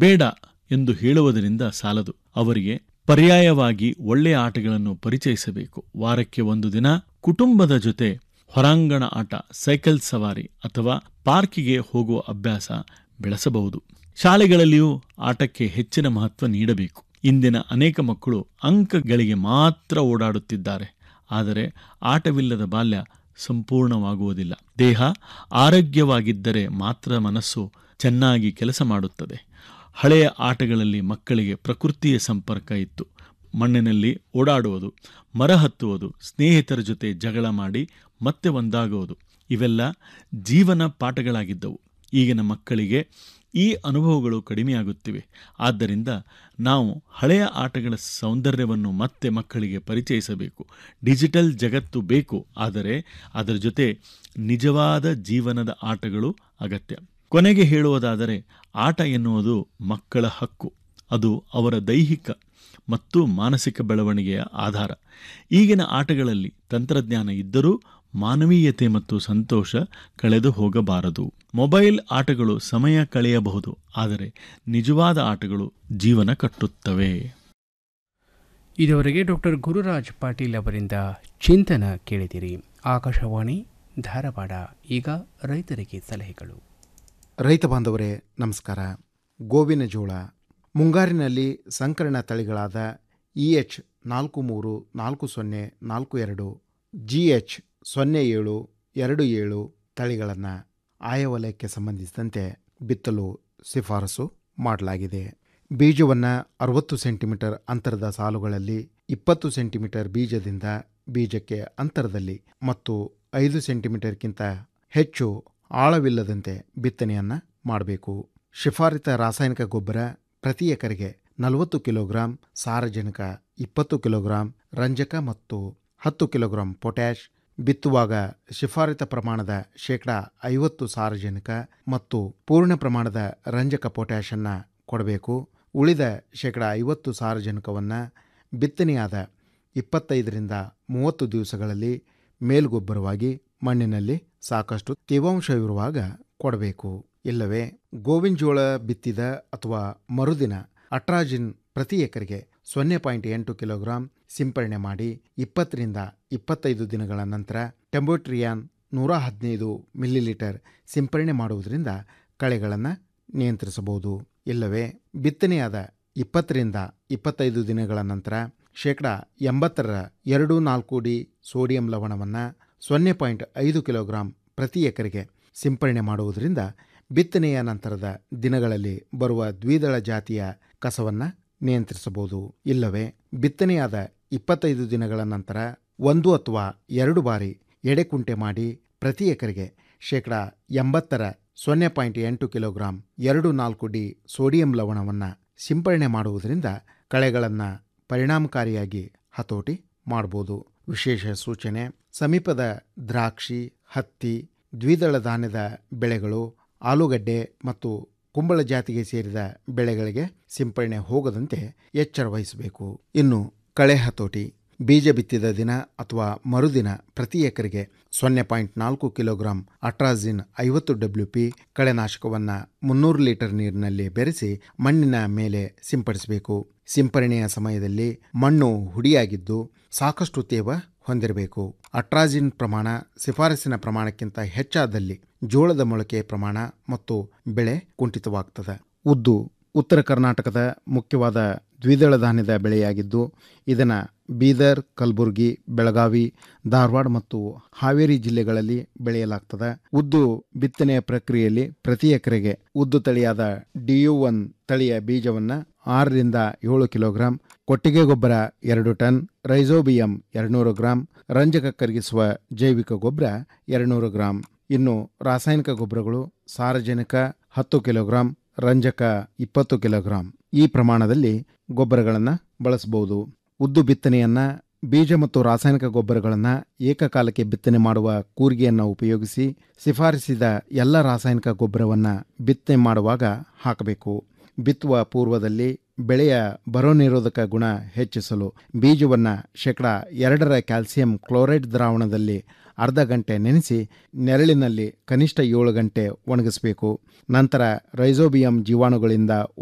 ಬೇಡ ಎಂದು ಹೇಳುವುದರಿಂದ ಸಾಲದು ಅವರಿಗೆ ಪರ್ಯಾಯವಾಗಿ ಒಳ್ಳೆಯ ಆಟಗಳನ್ನು ಪರಿಚಯಿಸಬೇಕು ವಾರಕ್ಕೆ ಒಂದು ದಿನ ಕುಟುಂಬದ ಜೊತೆ ಹೊರಾಂಗಣ ಆಟ ಸೈಕಲ್ ಸವಾರಿ ಅಥವಾ ಪಾರ್ಕಿಗೆ ಹೋಗುವ ಅಭ್ಯಾಸ ಬೆಳೆಸಬಹುದು ಶಾಲೆಗಳಲ್ಲಿಯೂ ಆಟಕ್ಕೆ ಹೆಚ್ಚಿನ ಮಹತ್ವ ನೀಡಬೇಕು ಇಂದಿನ ಅನೇಕ ಮಕ್ಕಳು ಅಂಕಗಳಿಗೆ ಮಾತ್ರ ಓಡಾಡುತ್ತಿದ್ದಾರೆ ಆದರೆ ಆಟವಿಲ್ಲದ ಬಾಲ್ಯ ಸಂಪೂರ್ಣವಾಗುವುದಿಲ್ಲ ದೇಹ ಆರೋಗ್ಯವಾಗಿದ್ದರೆ ಮಾತ್ರ ಮನಸ್ಸು ಚೆನ್ನಾಗಿ ಕೆಲಸ ಮಾಡುತ್ತದೆ ಹಳೆಯ ಆಟಗಳಲ್ಲಿ ಮಕ್ಕಳಿಗೆ ಪ್ರಕೃತಿಯ ಸಂಪರ್ಕ ಇತ್ತು ಮಣ್ಣಿನಲ್ಲಿ ಓಡಾಡುವುದು ಮರ ಹತ್ತುವುದು ಸ್ನೇಹಿತರ ಜೊತೆ ಜಗಳ ಮಾಡಿ ಮತ್ತೆ ಒಂದಾಗುವುದು ಇವೆಲ್ಲ ಜೀವನ ಪಾಠಗಳಾಗಿದ್ದವು ಈಗಿನ ಮಕ್ಕಳಿಗೆ ಈ ಅನುಭವಗಳು ಕಡಿಮೆಯಾಗುತ್ತಿವೆ ಆದ್ದರಿಂದ ನಾವು ಹಳೆಯ ಆಟಗಳ ಸೌಂದರ್ಯವನ್ನು ಮತ್ತೆ ಮಕ್ಕಳಿಗೆ ಪರಿಚಯಿಸಬೇಕು ಡಿಜಿಟಲ್ ಜಗತ್ತು ಬೇಕು ಆದರೆ ಅದರ ಜೊತೆ ನಿಜವಾದ ಜೀವನದ ಆಟಗಳು ಅಗತ್ಯ ಕೊನೆಗೆ ಹೇಳುವುದಾದರೆ ಆಟ ಎನ್ನುವುದು ಮಕ್ಕಳ ಹಕ್ಕು ಅದು ಅವರ ದೈಹಿಕ ಮತ್ತು ಮಾನಸಿಕ ಬೆಳವಣಿಗೆಯ ಆಧಾರ ಈಗಿನ ಆಟಗಳಲ್ಲಿ ತಂತ್ರಜ್ಞಾನ ಇದ್ದರೂ ಮಾನವೀಯತೆ ಮತ್ತು ಸಂತೋಷ ಕಳೆದು ಹೋಗಬಾರದು ಮೊಬೈಲ್ ಆಟಗಳು ಸಮಯ ಕಳೆಯಬಹುದು ಆದರೆ ನಿಜವಾದ ಆಟಗಳು ಜೀವನ ಕಟ್ಟುತ್ತವೆ ಇದುವರೆಗೆ ಡಾಕ್ಟರ್ ಗುರುರಾಜ್ ಪಾಟೀಲ್ ಅವರಿಂದ ಚಿಂತನ ಕೇಳಿದಿರಿ ಆಕಾಶವಾಣಿ ಧಾರವಾಡ ಈಗ ರೈತರಿಗೆ ಸಲಹೆಗಳು ರೈತ ಬಾಂಧವರೇ ನಮಸ್ಕಾರ ಗೋವಿನ ಜೋಳ ಮುಂಗಾರಿನಲ್ಲಿ ಸಂಕರಣ ತಳಿಗಳಾದ ಇ ಎಚ್ ನಾಲ್ಕು ಮೂರು ನಾಲ್ಕು ಸೊನ್ನೆ ನಾಲ್ಕು ಎರಡು ಜಿ ಎಚ್ ಸೊನ್ನೆ ಏಳು ಎರಡು ಏಳು ತಳಿಗಳನ್ನು ಆಯಾ ವಲಯಕ್ಕೆ ಸಂಬಂಧಿಸಿದಂತೆ ಬಿತ್ತಲು ಶಿಫಾರಸು ಮಾಡಲಾಗಿದೆ ಬೀಜವನ್ನು ಅರವತ್ತು ಸೆಂಟಿಮೀಟರ್ ಅಂತರದ ಸಾಲುಗಳಲ್ಲಿ ಇಪ್ಪತ್ತು ಸೆಂಟಿಮೀಟರ್ ಬೀಜದಿಂದ ಬೀಜಕ್ಕೆ ಅಂತರದಲ್ಲಿ ಮತ್ತು ಐದು ಸೆಂಟಿಮೀಟರ್ಗಿಂತ ಹೆಚ್ಚು ಆಳವಿಲ್ಲದಂತೆ ಬಿತ್ತನೆಯನ್ನು ಮಾಡಬೇಕು ಶಿಫಾರಿತ ರಾಸಾಯನಿಕ ಗೊಬ್ಬರ ಪ್ರತಿ ಎಕರೆಗೆ ನಲವತ್ತು ಕಿಲೋಗ್ರಾಂ ಸಾರಜನಕ ಇಪ್ಪತ್ತು ಕಿಲೋಗ್ರಾಂ ರಂಜಕ ಮತ್ತು ಹತ್ತು ಕಿಲೋಗ್ರಾಂ ಪೊಟ್ಯಾಷ್ ಬಿತ್ತುವಾಗ ಶಿಫಾರಿತ ಪ್ರಮಾಣದ ಶೇಕಡ ಐವತ್ತು ಸಾರಜನಕ ಮತ್ತು ಪೂರ್ಣ ಪ್ರಮಾಣದ ರಂಜಕ ಪೊಟ್ಯಾಷನ್ನು ಕೊಡಬೇಕು ಉಳಿದ ಶೇಕಡ ಐವತ್ತು ಸಾರಜನಕವನ್ನು ಬಿತ್ತನೆಯಾದ ಇಪ್ಪತ್ತೈದರಿಂದ ಮೂವತ್ತು ದಿವಸಗಳಲ್ಲಿ ಮೇಲ್ಗೊಬ್ಬರವಾಗಿ ಮಣ್ಣಿನಲ್ಲಿ ಸಾಕಷ್ಟು ತೇವಾಂಶವಿರುವಾಗ ಕೊಡಬೇಕು ಇಲ್ಲವೇ ಗೋವಿನ ಜೋಳ ಬಿತ್ತಿದ ಅಥವಾ ಮರುದಿನ ಅಟ್ರಾಜಿನ್ ಪ್ರತಿ ಎಕರೆಗೆ ಸೊನ್ನೆ ಪಾಯಿಂಟ್ ಎಂಟು ಕಿಲೋಗ್ರಾಂ ಸಿಂಪರಣೆ ಮಾಡಿ ಇಪ್ಪತ್ತರಿಂದ ಇಪ್ಪತ್ತೈದು ದಿನಗಳ ನಂತರ ಟೆಂಬೋಟ್ರಿಯಾನ್ ನೂರ ಹದಿನೈದು ಮಿಲಿಲೀಟರ್ ಸಿಂಪರಣೆ ಮಾಡುವುದರಿಂದ ಕಳೆಗಳನ್ನು ನಿಯಂತ್ರಿಸಬಹುದು ಇಲ್ಲವೇ ಬಿತ್ತನೆಯಾದ ಇಪ್ಪತ್ತರಿಂದ ಇಪ್ಪತ್ತೈದು ದಿನಗಳ ನಂತರ ಶೇಕಡ ಎಂಬತ್ತರ ಎರಡು ನಾಲ್ಕು ಡಿ ಸೋಡಿಯಂ ಲವಣವನ್ನು ಸೊನ್ನೆ ಪಾಯಿಂಟ್ ಐದು ಕಿಲೋಗ್ರಾಂ ಪ್ರತಿ ಎಕರೆಗೆ ಸಿಂಪರಣೆ ಮಾಡುವುದರಿಂದ ಬಿತ್ತನೆಯ ನಂತರದ ದಿನಗಳಲ್ಲಿ ಬರುವ ದ್ವಿದಳ ಜಾತಿಯ ಕಸವನ್ನು ನಿಯಂತ್ರಿಸಬಹುದು ಇಲ್ಲವೇ ಬಿತ್ತನೆಯಾದ ಇಪ್ಪತ್ತೈದು ದಿನಗಳ ನಂತರ ಒಂದು ಅಥವಾ ಎರಡು ಬಾರಿ ಎಡೆಕುಂಟೆ ಮಾಡಿ ಪ್ರತಿ ಎಕರೆಗೆ ಶೇಕಡ ಎಂಬತ್ತರ ಸೊನ್ನೆ ಪಾಯಿಂಟ್ ಎಂಟು ಕಿಲೋಗ್ರಾಂ ಎರಡು ನಾಲ್ಕು ಡಿ ಸೋಡಿಯಂ ಲವಣವನ್ನು ಸಿಂಪರಣೆ ಮಾಡುವುದರಿಂದ ಕಳೆಗಳನ್ನು ಪರಿಣಾಮಕಾರಿಯಾಗಿ ಹತೋಟಿ ಮಾಡಬಹುದು ವಿಶೇಷ ಸೂಚನೆ ಸಮೀಪದ ದ್ರಾಕ್ಷಿ ಹತ್ತಿ ದ್ವಿದಳ ಧಾನ್ಯದ ಬೆಳೆಗಳು ಆಲೂಗಡ್ಡೆ ಮತ್ತು ಕುಂಬಳ ಜಾತಿಗೆ ಸೇರಿದ ಬೆಳೆಗಳಿಗೆ ಸಿಂಪರಣೆ ಹೋಗದಂತೆ ಎಚ್ಚರ ವಹಿಸಬೇಕು ಇನ್ನು ಕಳೆ ಹತೋಟಿ ಬೀಜ ಬಿತ್ತಿದ ದಿನ ಅಥವಾ ಮರುದಿನ ಪ್ರತಿ ಎಕರೆಗೆ ಸೊನ್ನೆ ಪಾಯಿಂಟ್ ನಾಲ್ಕು ಕಿಲೋಗ್ರಾಂ ಅಟ್ರಾಜಿನ್ ಐವತ್ತು ಡಬ್ಲ್ಯೂ ಪಿ ಕಳೆನಾಶಕವನ್ನು ಮುನ್ನೂರು ಲೀಟರ್ ನೀರಿನಲ್ಲಿ ಬೆರೆಸಿ ಮಣ್ಣಿನ ಮೇಲೆ ಸಿಂಪಡಿಸಬೇಕು ಸಿಂಪರಣೆಯ ಸಮಯದಲ್ಲಿ ಮಣ್ಣು ಹುಡಿಯಾಗಿದ್ದು ಸಾಕಷ್ಟು ತೇವ ಹೊಂದಿರಬೇಕು ಅಟ್ರಾಜಿನ್ ಪ್ರಮಾಣ ಶಿಫಾರಸಿನ ಪ್ರಮಾಣಕ್ಕಿಂತ ಹೆಚ್ಚಾದಲ್ಲಿ ಜೋಳದ ಮೊಳಕೆ ಪ್ರಮಾಣ ಮತ್ತು ಬೆಳೆ ಕುಂಠಿತವಾಗ್ತದೆ ಉದ್ದು ಉತ್ತರ ಕರ್ನಾಟಕದ ಮುಖ್ಯವಾದ ದ್ವಿದಳ ಧಾನ್ಯದ ಬೆಳೆಯಾಗಿದ್ದು ಇದನ್ನು ಬೀದರ್ ಕಲಬುರಗಿ ಬೆಳಗಾವಿ ಧಾರವಾಡ ಮತ್ತು ಹಾವೇರಿ ಜಿಲ್ಲೆಗಳಲ್ಲಿ ಬೆಳೆಯಲಾಗ್ತದೆ ಉದ್ದು ಬಿತ್ತನೆಯ ಪ್ರಕ್ರಿಯೆಯಲ್ಲಿ ಪ್ರತಿ ಎಕರೆಗೆ ಉದ್ದು ತಳಿಯಾದ ಡಿಯು ಒನ್ ತಳಿಯ ಬೀಜವನ್ನು ಆರರಿಂದ ಏಳು ಕಿಲೋಗ್ರಾಂ ಕೊಟ್ಟಿಗೆ ಗೊಬ್ಬರ ಎರಡು ಟನ್ ರೈಸೋಬಿಯಂ ಎರಡುನೂರು ಗ್ರಾಂ ರಂಜಕ ಕರಗಿಸುವ ಜೈವಿಕ ಗೊಬ್ಬರ ಎರಡುನೂರು ಗ್ರಾಂ ಇನ್ನು ರಾಸಾಯನಿಕ ಗೊಬ್ಬರಗಳು ಸಾರಜನಕ ಹತ್ತು ಕಿಲೋಗ್ರಾಂ ರಂಜಕ ಇಪ್ಪತ್ತು ಕಿಲೋಗ್ರಾಂ ಈ ಪ್ರಮಾಣದಲ್ಲಿ ಗೊಬ್ಬರಗಳನ್ನು ಬಳಸಬಹುದು ಉದ್ದು ಬಿತ್ತನೆಯನ್ನು ಬೀಜ ಮತ್ತು ರಾಸಾಯನಿಕ ಗೊಬ್ಬರಗಳನ್ನು ಏಕಕಾಲಕ್ಕೆ ಬಿತ್ತನೆ ಮಾಡುವ ಕೂರಿಗೆಯನ್ನು ಉಪಯೋಗಿಸಿ ಶಿಫಾರಸಿದ ಎಲ್ಲ ರಾಸಾಯನಿಕ ಗೊಬ್ಬರವನ್ನು ಬಿತ್ತನೆ ಮಾಡುವಾಗ ಹಾಕಬೇಕು ಬಿತ್ತುವ ಪೂರ್ವದಲ್ಲಿ ಬೆಳೆಯ ಬರೋ ನಿರೋಧಕ ಗುಣ ಹೆಚ್ಚಿಸಲು ಬೀಜವನ್ನು ಶೇಕಡ ಎರಡರ ಕ್ಯಾಲ್ಸಿಯಂ ಕ್ಲೋರೈಡ್ ದ್ರಾವಣದಲ್ಲಿ ಅರ್ಧ ಗಂಟೆ ನೆನೆಸಿ ನೆರಳಿನಲ್ಲಿ ಕನಿಷ್ಠ ಏಳು ಗಂಟೆ ಒಣಗಿಸಬೇಕು ನಂತರ ರೈಸೋಬಿಯಂ ಜೀವಾಣುಗಳಿಂದ